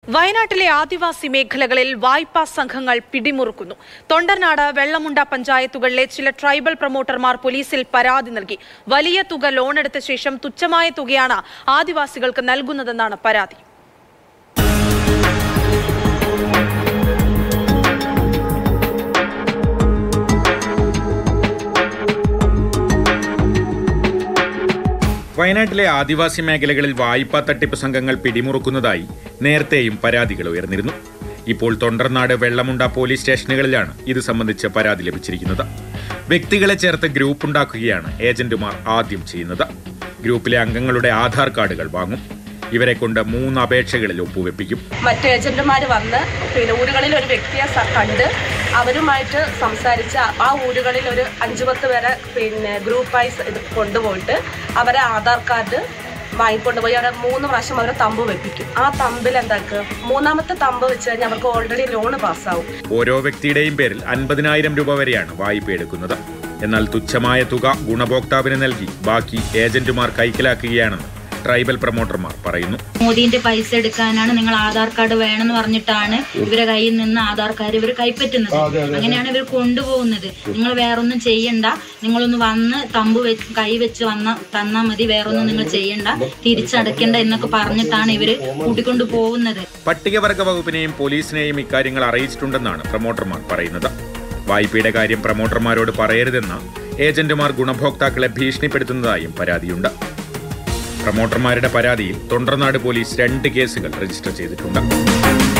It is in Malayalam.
വയനാട്ടിലെ ആദിവാസി മേഖലകളിൽ വായ്പാ സംഘങ്ങൾ പിടിമുറുക്കുന്നു തൊണ്ടർനാട് വെള്ളമുണ്ട പഞ്ചായത്തുകളിലെ ചില ട്രൈബൽ പ്രൊമോട്ടർമാർ പോലീസിൽ പരാതി നൽകി വലിയ തുക ലോണെടുത്ത ശേഷം തുച്ഛമായ തുകയാണ് ആദിവാസികൾക്ക് നൽകുന്നതെന്നാണ് പരാതി വയനാട്ടിലെ ആദിവാസി മേഖലകളിൽ വായ്പാ തട്ടിപ്പ് സംഘങ്ങൾ പിടിമുറുക്കുന്നതായി നേരത്തെയും പരാതികൾ ഉയർന്നിരുന്നു ഇപ്പോൾ തൊണ്ടർനാട് വെള്ളമുണ്ട പോലീസ് സ്റ്റേഷനുകളിലാണ് ഇത് സംബന്ധിച്ച് പരാതി ലഭിച്ചിരിക്കുന്നത് വ്യക്തികളെ ചേർത്ത് ഗ്രൂപ്പ് ഉണ്ടാക്കുകയാണ് ഏജന്റുമാർ ആദ്യം ചെയ്യുന്നത് ഗ്രൂപ്പിലെ അംഗങ്ങളുടെ ആധാർ കാർഡുകൾ വാങ്ങും ഇവരെ കൊണ്ട് മൂന്ന് അപേക്ഷകളിൽ ഒപ്പുവെപ്പിക്കും മറ്റ് ഏജന്റുമാർ വന്ന് പിന്നെ ഊരുകളിൽ ഒരു വ്യക്തിയെ സ- കണ്ട് അവരുമായിട്ട് സംസാരിച്ച് ആ- ആ ഊരുകളിൽ ഒരു അഞ്ചു പത്ത് പേരെ പിന്നെ ഗ്രൂപ്പായി സ- ഇത് കൊണ്ടുപോയിട്ട് അവരെ ആധാർ കാർഡ് വാങ്ങിക്കൊണ്ടുപോയി അവരെ മൂന്ന് പ്രാവശ്യം അവരെ തമ്പ് വെപ്പിക്കും ആ തമ്പിൽ എന്താക്കുക മൂന്നാമത്തെ തമ്പ് വെച്ച് കഴിഞ്ഞാൽ അവർക്ക് ഓൾറെഡി ലോണ് പാസ്സാവും ഓരോ വ്യക്തിയുടെയും പേരിൽ അൻപതിനായിരം രൂപ വരെയാണ് വായ്പ എടുക്കുന്നത് എന്നാൽ തുച്ഛമായ തുക ഗുണഭോക്താവിന് നൽകി ബാക്കി ഏജന്റുമാർ കൈക്കലാക്കുകയാണെന്ന് ട്രൈബൽ പ്രൊമോട്ടർമാർ പറയുന്നു മോദിന്റെ പൈസ എടുക്കാനാണ് നിങ്ങൾ ആധാർ കാർഡ് വേണമെന്ന് പറഞ്ഞിട്ടാണ് ഇവരെ കയ്യിൽ നിന്ന് ആധാർ കാർഡ് ഇവർ കൈപ്പറ്റുന്നത് അങ്ങനെയാണ് ഇവർ കൊണ്ടുപോകുന്നത് നിങ്ങൾ വേറൊന്നും ചെയ്യണ്ട നിങ്ങളൊന്ന് വന്ന് തമ്പ് വെച്ച് കൈ വെച്ച് വന്ന തന്നാ മതി വേറൊന്നും നിങ്ങൾ ചെയ്യണ്ട തിരിച്ചടയ്ക്കണ്ട എന്നൊക്കെ പറഞ്ഞിട്ടാണ് ഇവര് കൂട്ടിക്കൊണ്ടു പോകുന്നത് പട്ടികവർഗ വകുപ്പിനെയും പോലീസിനെയും ഇക്കാര്യങ്ങൾ അറിയിച്ചിട്ടുണ്ടെന്നാണ് പ്രൊമോട്ടർമാർ പറയുന്നത് വായ്പയുടെ കാര്യം പ്രൊമോട്ടർമാരോട് പറയരുതെന്ന ഏജന്റുമാർ ഗുണഭോക്താക്കളെ ഭീഷണിപ്പെടുത്തുന്നതായും പരാതിയുണ്ട് പ്രൊമോട്ടർമാരുടെ പരാതിയിൽ തൊണ്ടർനാട് പോലീസ് രണ്ട് കേസുകൾ രജിസ്റ്റർ ചെയ്തിട്ടുണ്ട്